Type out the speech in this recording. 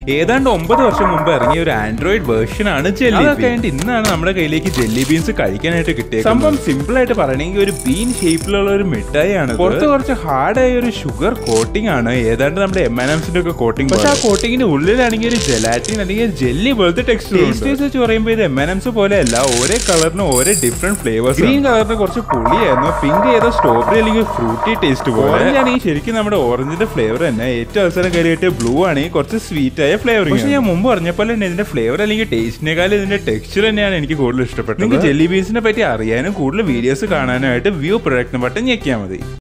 ഏതാണ്ട് ഒമ്പത് വർഷം മുമ്പ് ഇറങ്ങിയ ഒരു ആൻഡ്രോയിഡ് വേർഷൻ ആണ് ജെല്ലി കഴിഞ്ഞിട്ട് ഇന്നാണ് നമ്മുടെ കയ്യിലേക്ക് ജെല്ലി ബീൻസ് കഴിക്കാനായിട്ട് കിട്ടിയത് സംഭവം സിമ്പിൾ ആയിട്ട് പറയണമെങ്കിൽ ഒരു ബീൻ ഷേപ്പിലുള്ള ഒരു മിഠായി ആണ് പുറത്ത് കുറച്ച് ഹാർഡായ ഒരു ഷുഗർ കോട്ടിംഗ് ആണ് ഏതാണ്ട് നമ്മുടെ എം എൻ എംസിന്റെ ഒക്കെ കോട്ടിംഗ് പക്ഷെ ആ കോട്ടിങ്ങിന്റെ ഉള്ളിലാണെങ്കിൽ ഒരു ജെലാറ്റിൻ അല്ലെങ്കിൽ ജെല്ലി പോലത്തെ ടെക്സ്റ്റർ ടേസ്റ്റ് വെച്ച് പറയുമ്പോൾ ഇത് എം എൻ എംസ് പോലെ അല്ല ഓരോ കളറിന് ഓരോ ഡിഫറെന്റ് ഫ്ലേവേഴ്സ് ഗ്രീൻ കളറിന് കുറച്ച് പുളിയായിരുന്നു പിങ്ക് ഏതോ സ്ട്രോബെറി അല്ലെങ്കിൽ ഫ്രൂട്ടി ടേസ്റ്റ് പോലെ ഓറഞ്ച് ആണെങ്കിൽ ശരിക്കും നമ്മുടെ ഓറഞ്ചിന്റെ ഫ്ലേവർ തന്നെ ഏറ്റവും അവസരം കയറിയിട്ട് ബ്ലൂ ആണെങ്കിൽ കുറച്ച് സ്വീറ്റ് ആയ ഫ്ലേവർ പക്ഷെ ഞാൻ മുമ്പ് പറഞ്ഞ പോലെ തന്നെ ഇതിന്റെ ഫ്ലേവർ അല്ലെങ്കിൽ ടേസ്റ്റിനേക്കാളും ഇതിന്റെ ടെക്സ്ചർ തന്നെയാണ് എനിക്ക് കൂടുതൽ ഇഷ്ടപ്പെട്ടത് നിങ്ങൾക്ക് ജെല്ലി ബീൻസിനെ പറ്റി അറിയാനും കൂടുതൽ വീഡിയോസ് കാണാനായിട്ട് വ്യൂ പ്രൊഡക്റ്റിനെ ബട്ടൺ ഞെക്കിയാൽ മതി